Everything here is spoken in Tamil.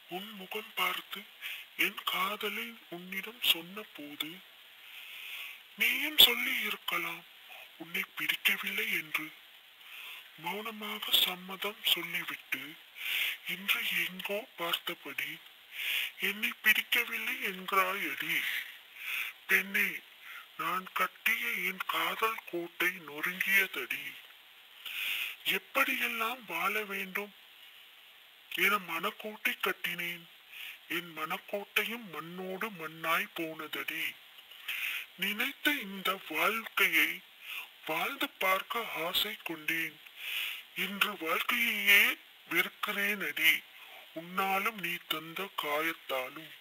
உன் முகம் பார்த்து என் காதலை உன்னிடம் சொன்ன போது நீயும் சொல்லி இருக்கலாம் உன்னை பிடிக்கவில்லை என்று மௌனமாக சம்மதம் சொல்லிவிட்டு இன்று எங்கோ பார்த்தபடி என்னை பிடிக்கவில்லை என்கிறாயடி பெண்ணே நான் கட்டிய என் காதல் கோட்டை நொறுங்கியதடி எப்படியெல்லாம் வாழ வேண்டும் என மனக்கோட்டை கட்டினேன் என் மனக்கோட்டையும் மண்ணோடு மண்ணாய் போனதடி நினைத்த இந்த வாழ்க்கையை வாழ்ந்து பார்க்க ஆசை கொண்டேன் இன்று வாழ்க்கையையே வெறுக்கிறேன் அடி உன்னாலும் நீ தந்த காயத்தாலும்